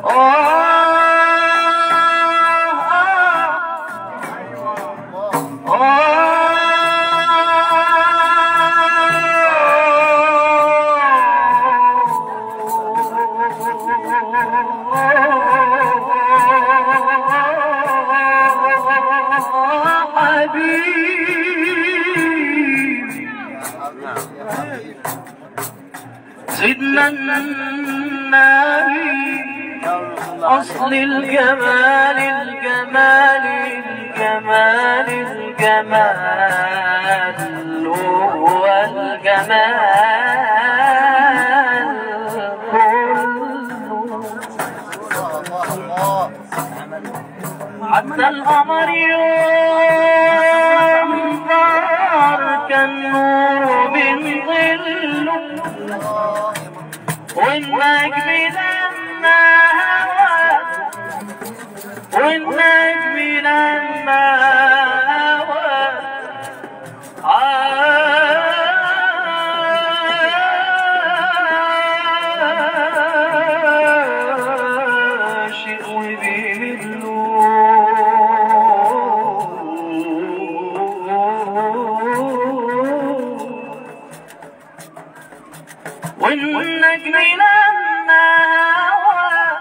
حبيبي سيدنا النبي أصل الجمال الجمال الجمال الجمال هو الجمال كله حتى القمر ينظر كالنور من ظله والنجم لما هوى والنجم لما هوى عاشق وبيهلو والنجم لما هوى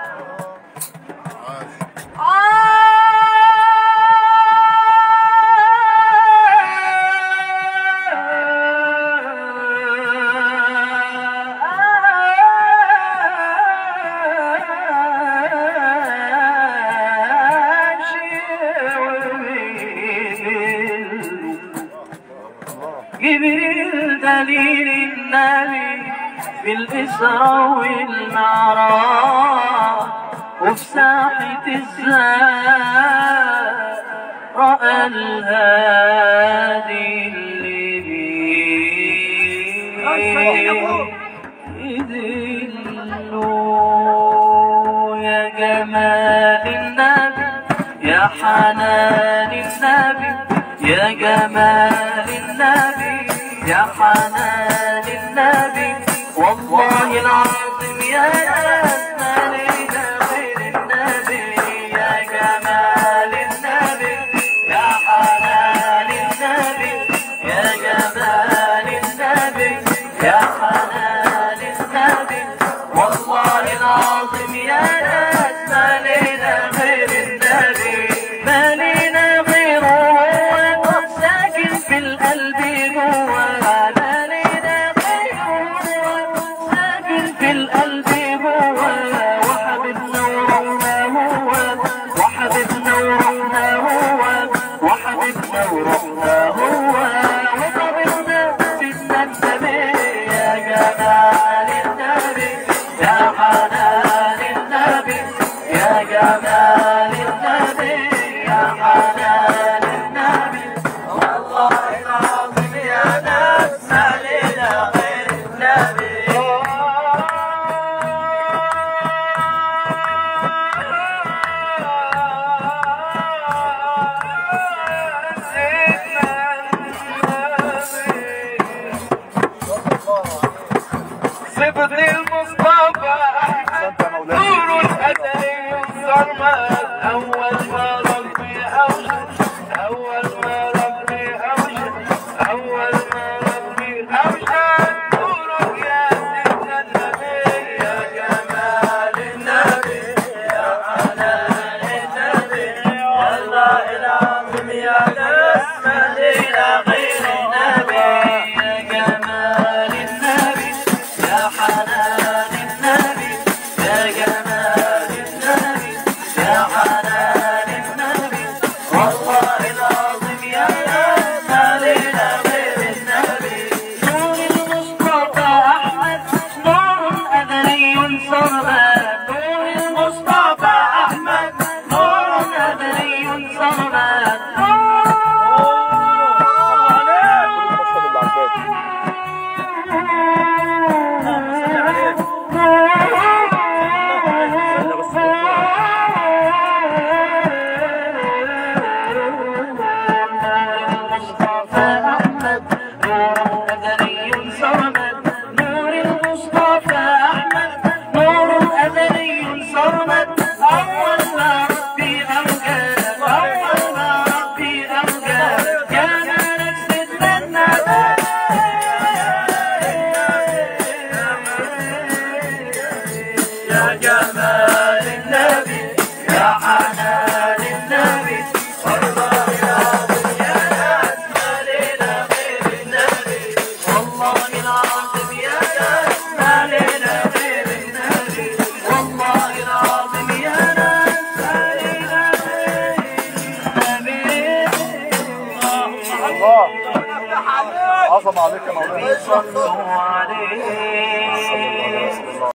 جبريل دليل النبي في الإسراء والمعراج وفي ساحة الزاد رأى الهادي اللي يدلو يا جمال النبي يا حنان النبي يا جمال النبي يا حنان النبي والله العظيم يا أجمل غير النبي يا جمال النبي يا حنان النبي يا جمال النبي يا حنان النبي والله العظيم يا أجمل غير النبي ما لنا غيره هو ساكن في القلب جوا ما لنا غيره ساكن في القلب جوا وحبيبنا ورحنا هو وحبيبنا ورحنا هو وحبيبنا ورحنا هو وطبيبنا سيدنا النبي يا جمال النبي يا حنان النبي يا جمال النبي يا حنان النبي والله العظيم يا ناس ما لنا غير النبي صفتي المصطفى نور الأثري الصرمد أول ما ربي أوجد أول ما ربي أوجد أول ما ربي أوجد نورك يا سيدنا النبي يا جمال النبي يا حنان النبي والله العظيم يا ناس ما لينا غير النبي يا جمال النبي يا حنان النبي يا جمال النبي يا حنان صمد أول ما ربي أوجد أول ما ربي أوجد كان نجد النبات يا جمال النبي يا حنان النبي والله العظيم يا ناس ما لنا غير النبي والله العظيم يا ناس ما لنا غير النبي والله العظيم يا ناس ما لنا غير النبي الله عظم عليك يا مولانا صلوا عليه